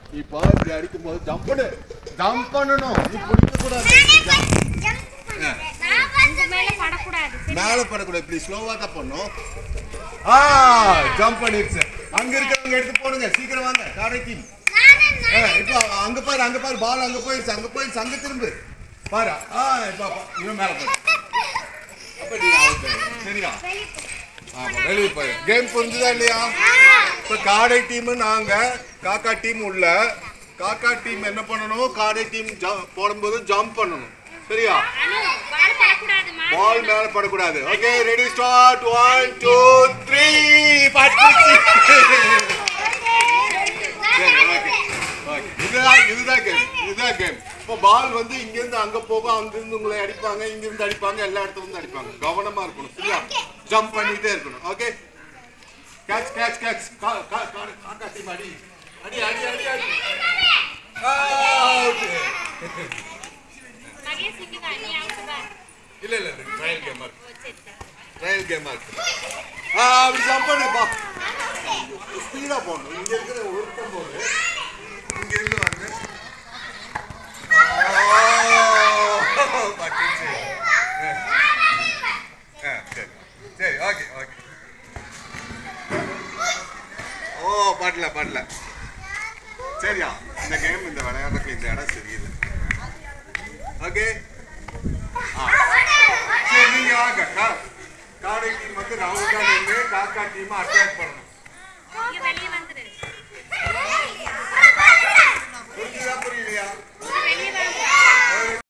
இப்போ இப்படி அடிக்கும் போது ஜம்ப் பண்ணு ஜம்ப் பண்ணணும் நீ பிடிக்க கூடாது இந்த மேல படக்கூடாது மேல படக்கூடாது இப்படி ஸ்லோவா தான் பண்ணும் ஆ ஜம்ப் பண்ணிருச்சு அங்க இருக்கிறவங்க எடுத்து போடுங்க சீக்கிரம் வாங்க காரை டீம் இப்போ அங்க பாரு அங்க பாரு பால் அங்க போயிருச்சு அங்க போயிருச்சு அங்க திரும்பு பாரு ஆ இப்போ பா- இவன் மேல போடு அப்ப நீ out. சரியா ஆமா வெளியே போய் கேம் புரிஞ்சுதா இல்லையா இப்ப காடை டீம் நாங்க காக்கா டீம் உள்ள காக்கா டீம் என்ன பண்ணணும் காடை டீம் போடும்போது ஜம்ப் பண்ணணும் சரியா அனு பால் படக்கூடாது மா பால் மேல படக்கூடாது okay ready start one two three பட்டுச்சு சரி ஓகே ஓகே இதுதான் இதுதான் கேம் இதுதான் கேம் இப்போ பால் வந்து இங்கிருந்து அங்க போகும் அங்கிருந்து உங்களை அடிப்பாங்க இங்கிருந்து அடிப்பாங்க எல்லா இடத்துல இருந்து அடிப்பாங்க கவனமா இருக்கணும் சரியா ஜம்ப் பண்ணிட்டே இருக்கணும் ஓகே கேட்ச் கேட்ச் கேட்ச் காக்கா டீம் அடி அடி அடி அடி அடி ஆ, okay. மகேஷ் இங்க வா நீ அவுட் வா இல்ல இல்ல ட்ரையல் கேமா இருக்கு ஓ, சரி சரி ட்ரையல் கேமா இருக்கு ஆ அப்படி ஜம்ப் பண்ணு பா ஸ்பீடா போகணும் இங்க இருக்கிற ஒருத்தம் போடு இங்க இருந்து வந்து ஆ, பட்டுச்சு. ஆ, சரி சரி ஓகே ஓகே ஓ படல படல சரியா இந்த கேம் இந்த விளையாடுறதுக்கு இந்த இடம் சரியில்லை ஓகே ஆ சரி நீங்க வாங்க கா- காடை டீம் வந்து ரவுண்டா நின்று காக்கா டீம் அட்டாக் பண்ணணும் இங்க வெளிய வந்துரு புரியுதா புரியலையா இங்க வெளிய வாங்க